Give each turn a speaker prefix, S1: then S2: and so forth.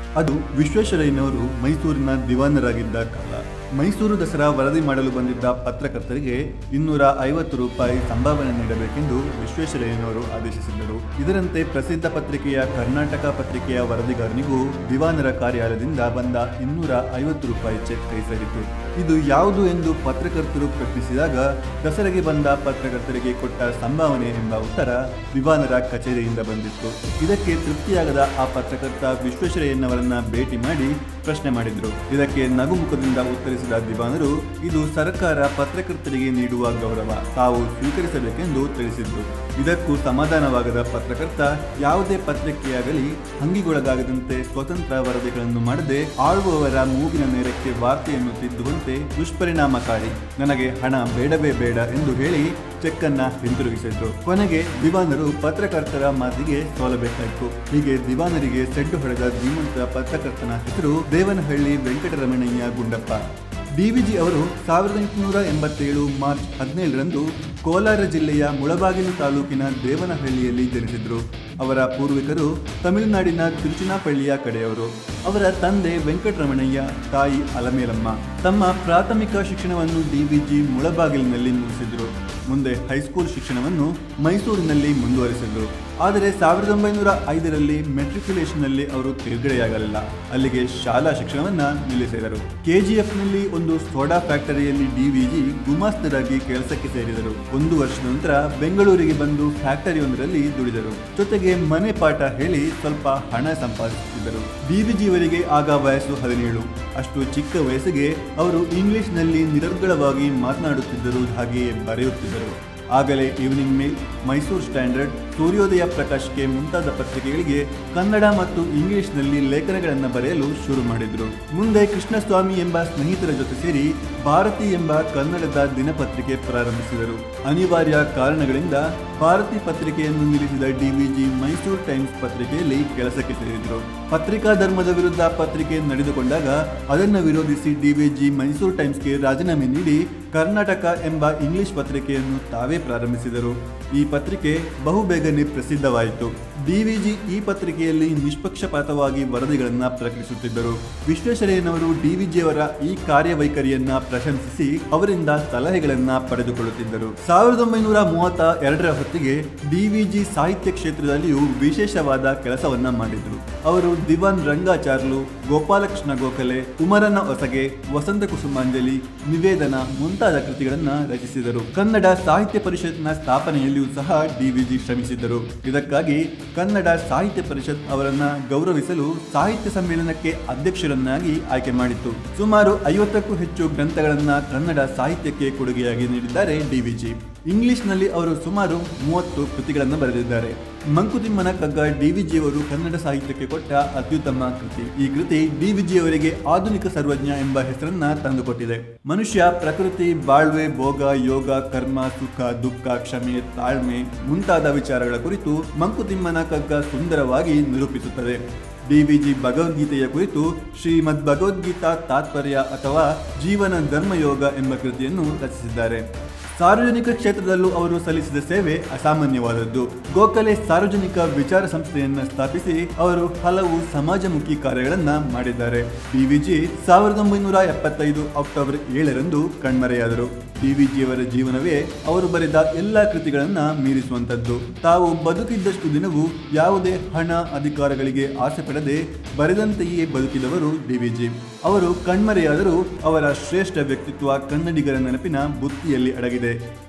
S1: ಅದು ವಿಶ್ವೇಶ್ವರಯ್ಯನವರು ಮೈಸೂರಿನ ದಿವಾನರಾಗಿದ್ದ ಕಾಲ ಮೈಸೂರು ದಸರಾ ವರದಿ ಮಾಡಲು ಬಂದಿದ್ದ ಪತ್ರಕರ್ತರಿಗೆ ಇನ್ನೂರ ಐವತ್ತು ರೂಪಾಯಿ ಸಂಭಾವನೆ ನೀಡಬೇಕೆಂದು ವಿಶ್ವೇಶ್ವರಯ್ಯನವರು ಆದೇಶಿಸಿದ್ದರು ಇದರಂತೆ ಪ್ರಸಿದ್ಧ ಪತ್ರಿಕೆಯ ಕರ್ನಾಟಕ ಪತ್ರಿಕೆಯ ವರದಿಗಾರನಿಗೂ ದಿವಾನರ ಕಾರ್ಯಾಲಯದಿಂದ ಬಂದ ಇನ್ನೂರ ಐವತ್ತು ರೂಪಾಯಿ ಚೆಕ್ ಕೈ ಸೇರಿತು ಇದು ಯಾವುದು ಎಂದು ಪತ್ರಕರ್ತರು ಪ್ರಶ್ನಿಸಿದಾಗ ದಸರೆಗೆ ಬಂದ ಪತ್ರಕರ್ತರಿಗೆ ಕೊಟ್ಟ ಸಂಭಾವನೆ ಎಂಬ ಉತ್ತರ ದಿವಾನರ ಕಚೇರಿಯಿಂದ ಬಂದಿತ್ತು ಇದಕ್ಕೆ ತೃಪ್ತಿಯಾಗದ ಆ ಪತ್ರಕರ್ತ ವಿಶ್ವೇಶ್ವರಯ್ಯನವರನ್ನ ಭೇಟಿ ಮಾಡಿ ಪ್ರಶ್ನೆ ಮಾಡಿದ್ರು ಇದಕ್ಕೆ ನಗುಮುಖದಿಂದ ಉತ್ತರಿಸಿದ ದಿವಾನರು ಇದು ಸರ್ಕಾರ ಪತ್ರಕರ್ತರಿಗೆ ನೀಡುವ ಗೌರವ ತಾವು ಸ್ವೀಕರಿಸಬೇಕೆಂದು ತಿಳಿಸಿದ್ರು ಇದಕ್ಕೂ ಸಮಾಧಾನವಾಗದ ಪತ್ರಕರ್ತ ಯಾವುದೇ ಪತ್ರಿಕೆಯಾಗಲಿ ಹಂಗಿಗೊಳಗಾಗದಂತೆ ಸ್ವತಂತ್ರ ವರದಿಗಳನ್ನು ಮಾಡದೆ ಆಳುವವರ ಮೂಗಿನ ನೇರಕ್ಕೆ ವಾರ್ತೆಯನ್ನು ತಿದ್ದುವಂತೆ ದುಷ್ಪರಿಣಾಮಕಾರಿ ನನಗೆ ಹಣ ಬೇಡವೇ ಬೇಡ ಎಂದು ಹೇಳಿ ಚೆಕ್ ಅನ್ನ ಹಿಂತಿರುಗಿಸಿದ್ರು ಕೊನೆಗೆ ದಿವಾನರು ಪತ್ರಕರ್ತರ ಮಾತಿಗೆ ಸೋಲಬೇಕಾಯಿತು ಹೀಗೆ ದಿವಾನರಿಗೆ ಸೆಡ್ಡು ಹೊಡೆದ ಧೀಮಂತ ಪತ್ರಕರ್ತನ ಹೆಸರು ದೇವನಹಳ್ಳಿ ವೆಂಕಟರಮಣಯ್ಯ ಗುಂಡಪ್ಪ ಡಿವಿಜಿ ಅವರು ಸಾವಿರದ ಎಂಟುನೂರ ಎಂಬತ್ತೇಳು ಮಾರ್ಚ್ ಹದಿನೇಳರಂದು ಕೋಲಾರ ಜಿಲ್ಲೆಯ ಮುಳಬಾಗಿಲು ತಾಲೂಕಿನ ದೇವನಹಳ್ಳಿಯಲ್ಲಿ ಜನಿಸಿದ್ರು ಅವರ ಪೂರ್ವಿಕರು ತಮಿಳುನಾಡಿನ ತಿರುಚಿನಾಪಳ್ಳಿಯ ಕಡೆಯವರು ಅವರ ತಂದೆ ವೆಂಕಟರಮಣಯ್ಯ ತಾಯಿ ಅಲಮೇಲಮ್ಮ ತಮ್ಮ ಪ್ರಾಥಮಿಕ ಶಿಕ್ಷಣವನ್ನು ಡಿವಿಜಿ ಮುಳಬಾಗಿಲಿನಲ್ಲಿ ಮುಗಿಸಿದ್ರು ಮುಂದೆ ಹೈಸ್ಕೂಲ್ ಶಿಕ್ಷಣವನ್ನು ಮೈಸೂರಿನಲ್ಲಿ ಮುಂದುವರಿಸಿದ್ರು ಆದರೆ ಸಾವಿರದ ಒಂಬೈನೂರ ಐದರಲ್ಲಿ ಮೆಟ್ರಿಕ್ಯುಲೇಷನ್ನಲ್ಲಿ ಅವರು ತೇರ್ಗಡೆಯಾಗಲಿಲ್ಲ ಅಲ್ಲಿಗೆ ಶಾಲಾ ಶಿಕ್ಷಣವನ್ನ ನಿಲ್ಲಿಸಿದರು ಕೆಜಿಎಫ್ನಲ್ಲಿ ಒಂದು ಸೋಡಾ ಫ್ಯಾಕ್ಟರಿಯಲ್ಲಿ ಡಿವಿಜಿ ಗುಮಾಸ್ತರಾಗಿ ಕೆಲಸಕ್ಕೆ ಸೇರಿದರು ಒಂದು ವರ್ಷದ ನಂತರ ಬೆಂಗಳೂರಿಗೆ ಬಂದು ಫ್ಯಾಕ್ಟರಿಯೊಂದರಲ್ಲಿ ದುಡಿದರು ಜೊತೆಗೆ ಮನೆ ಪಾಠ ಹೇಳಿ ಸ್ವಲ್ಪ ಹಣ ಸಂಪಾದಿಸುತ್ತಿದ್ದರು ಡಿವಿಜಿಯವರಿಗೆ ಆಗ ವಯಸ್ಸು ಹದಿನೇಳು ಅಷ್ಟು ಚಿಕ್ಕ ವಯಸ್ಸಿಗೆ ಅವರು ಇಂಗ್ಲಿಷ್ನಲ್ಲಿ ನಿರರ್ಗಳವಾಗಿ ಮಾತನಾಡುತ್ತಿದ್ದರು ಹಾಗೆಯೇ ಬರೆಯುತ್ತಿದ್ದರು ಆಗಲೇ ಈವ್ನಿಂಗ್ ಮೇಲ್ ಮೈಸೂರು ಸ್ಟ್ಯಾಂಡರ್ಡ್ ಸೂರ್ಯೋದಯ ಪ್ರಕಾಶ್ಗೆ ಮುಂತಾದ ಪತ್ರಿಕೆಗಳಿಗೆ ಕನ್ನಡ ಮತ್ತು ಇಂಗ್ಲಿಷ್ನಲ್ಲಿ ಲೇಖನಗಳನ್ನು ಬರೆಯಲು ಶುರು ಮಾಡಿದರು ಮುಂದೆ ಕೃಷ್ಣಸ್ವಾಮಿ ಎಂಬ ಸ್ನೇಹಿತರ ಜೊತೆ ಸೇರಿ ಭಾರತಿ ಎಂಬ ಕನ್ನಡದ ದಿನಪತ್ರಿಕೆ ಪ್ರಾರಂಭಿಸಿದರು ಅನಿವಾರ್ಯ ಕಾರಣಗಳಿಂದ ಭಾರತಿ ಪತ್ರಿಕೆಯನ್ನು ನಿಲ್ಲಿಸಿದ ಡಿವಿಜಿ ಮೈಸೂರು ಟೈಮ್ಸ್ ಪತ್ರಿಕೆಯಲ್ಲಿ ಕೆಲಸಕ್ಕೆ ಸೇರಿದರು ಪತ್ರಿಕಾ ಧರ್ಮದ ವಿರುದ್ಧ ಪತ್ರಿಕೆ ನಡೆದುಕೊಂಡಾಗ ಅದನ್ನು ವಿರೋಧಿಸಿ ಡಿವಿಜಿ ಮೈಸೂರು ಟೈಮ್ಸ್ಗೆ ರಾಜೀನಾಮೆ ನೀಡಿ ಕರ್ನಾಟಕ ಎಂಬ ಇಂಗ್ಲಿಷ್ ಪತ್ರಿಕೆಯನ್ನು ತಾವೇ ಪ್ರಾರಂಭಿಸಿದರು ಈ ಪತ್ರಿಕೆ ಬಹುಬೇಗನೆ ಪ್ರಸಿದ್ಧವಾಯಿತು ಡಿವಿಜಿ ಈ ಪತ್ರಿಕೆಯಲ್ಲಿ ನಿಷ್ಪಕ್ಷಪಾತವಾಗಿ ವರದಿಗಳನ್ನು ಪ್ರಕಟಿಸುತ್ತಿದ್ದರು ವಿಶ್ವೇಶ್ವರಯ್ಯನವರು ಡಿವಿಜಿಯವರ ಈ ಕಾರ್ಯವೈಖರಿಯನ್ನ ಪ್ರಶಂಸಿಸಿ ಅವರಿಂದ ಸಲಹೆಗಳನ್ನ ಪಡೆದುಕೊಳ್ಳುತ್ತಿದ್ದರು ಸಾವಿರದ ಒಂಬೈನೂರ ಮೂವತ್ತ ಎರಡರ ಹೊತ್ತಿಗೆ ಡಿವಿಜಿ ಸಾಹಿತ್ಯ ಕ್ಷೇತ್ರದಲ್ಲಿಯೂ ವಿಶೇಷವಾದ ಕೆಲಸವನ್ನ ಮಾಡಿದ್ರು ಅವರು ದಿವಾನ್ ರಂಗಾಚಾರ್ಲು ಗೋಪಾಲಕೃಷ್ಣ ಗೋಖಲೆ ಕುಮರನ ಹೊಸಗೆ ವಸಂತ ಕುಸುಮಾಂಜಲಿ ನಿವೇದನ ಮುಂತಾದ ಕೃತಿಗಳನ್ನ ರಚಿಸಿದರು ಕನ್ನಡ ಸಾಹಿತ್ಯ ಪರಿಷತ್ನ ಸ್ಥಾಪನೆಯಲ್ಲಿಯೂ ಸಹ ಡಿವಿಜಿ ಶ್ರಮಿಸಿದ್ದರು ಇದಕ್ಕಾಗಿ ಕನ್ನಡ ಸಾಹಿತ್ಯ ಪರಿಷತ್ ಅವರನ್ನ ಗೌರವಿಸಲು ಸಾಹಿತ್ಯ ಸಮ್ಮೇಳನಕ್ಕೆ ಅಧ್ಯಕ್ಷರನ್ನಾಗಿ ಆಯ್ಕೆ ಮಾಡಿತ್ತು ಸುಮಾರು ಐವತ್ತಕ್ಕೂ ಹೆಚ್ಚು ಗ್ರಂಥಗಳನ್ನ ಕನ್ನಡ ಸಾಹಿತ್ಯಕ್ಕೆ ಕೊಡುಗೆಯಾಗಿ ನೀಡಿದ್ದಾರೆ ಡಿವಿಜಿ ಇಂಗ್ಲಿಷ್ನಲ್ಲಿ ಅವರು ಸುಮಾರು ಮೂವತ್ತು ಕೃತಿಗಳನ್ನು ಬರೆದಿದ್ದಾರೆ ಮಂಕುತಿಮ್ಮನ ಕಗ್ಗ ಡಿವಿಜಿಯವರು ಕನ್ನಡ ಸಾಹಿತ್ಯಕ್ಕೆ ಕೊಟ್ಟ ಅತ್ಯುತ್ತಮ ಕೃತಿ ಈ ಕೃತಿ ಡಿವಿಜಿಯವರಿಗೆ ಆಧುನಿಕ ಸರ್ವಜ್ಞ ಎಂಬ ಹೆಸರನ್ನ ತಂದುಕೊಟ್ಟಿದೆ ಮನುಷ್ಯ ಪ್ರಕೃತಿ ಬಾಳ್ವೆ ಭೋಗ ಯೋಗ ಕರ್ಮ ಸುಖ ದುಃಖ ಕ್ಷಮೆ ತಾಳ್ಮೆ ಮುಂತಾದ ವಿಚಾರಗಳ ಕುರಿತು ಮಂಕುತಿಮ್ಮನ ಕಗ್ಗ ಸುಂದರವಾಗಿ ನಿರೂಪಿಸುತ್ತದೆ ಡಿವಿಜಿ ಭಗವದ್ಗೀತೆಯ ಕುರಿತು ಶ್ರೀಮದ್ ಭಗವದ್ಗೀತಾ ತಾತ್ಪರ್ಯ ಅಥವಾ ಜೀವನ ಧರ್ಮಯೋಗ ಎಂಬ ಕೃತಿಯನ್ನು ರಚಿಸಿದ್ದಾರೆ ಸಾರ್ವಜನಿಕ ಕ್ಷೇತ್ರದಲ್ಲೂ ಅವರು ಸಲ್ಲಿಸಿದ ಸೇವೆ ಅಸಾಮಾನ್ಯವಾದದ್ದು ಗೋಖಲೆ ಸಾರ್ವಜನಿಕ ವಿಚಾರ ಸಂಸ್ಥೆಯನ್ನ ಸ್ಥಾಪಿಸಿ ಅವರು ಹಲವು ಸಮಾಜಮುಖಿ ಕಾರ್ಯಗಳನ್ನ ಮಾಡಿದ್ದಾರೆ ಡಿವಿಜಿ ಸಾವಿರದ ಒಂಬೈನೂರ ಎಪ್ಪತ್ತೈದು ಅಕ್ಟೋಬರ್ ಏಳರಂದು ಕಣ್ಮರೆಯಾದರು ಡಿವಿಜಿಯವರ ಜೀವನವೇ ಅವರು ಬರೆದ ಎಲ್ಲ ಕೃತಿಗಳನ್ನ ಮೀರಿಸುವಂತದ್ದು ತಾವು ಬದುಕಿದ್ದಷ್ಟು ದಿನವೂ ಯಾವುದೇ ಹಣ ಅಧಿಕಾರಗಳಿಗೆ ಆಸೆ ಪಡದೆ ಬರೆದಂತೆಯೇ ಬದುಕಿದವರು ಡಿವಿಜಿ ಅವರು ಕಣ್ಮರೆಯಾದರೂ ಅವರ ಶ್ರೇಷ್ಠ ವ್ಯಕ್ತಿತ್ವ ಕನ್ನಡಿಗರ ನೆನಪಿನ ಬುತ್ತಿಯಲ್ಲಿ ಅಡಗಿದೆ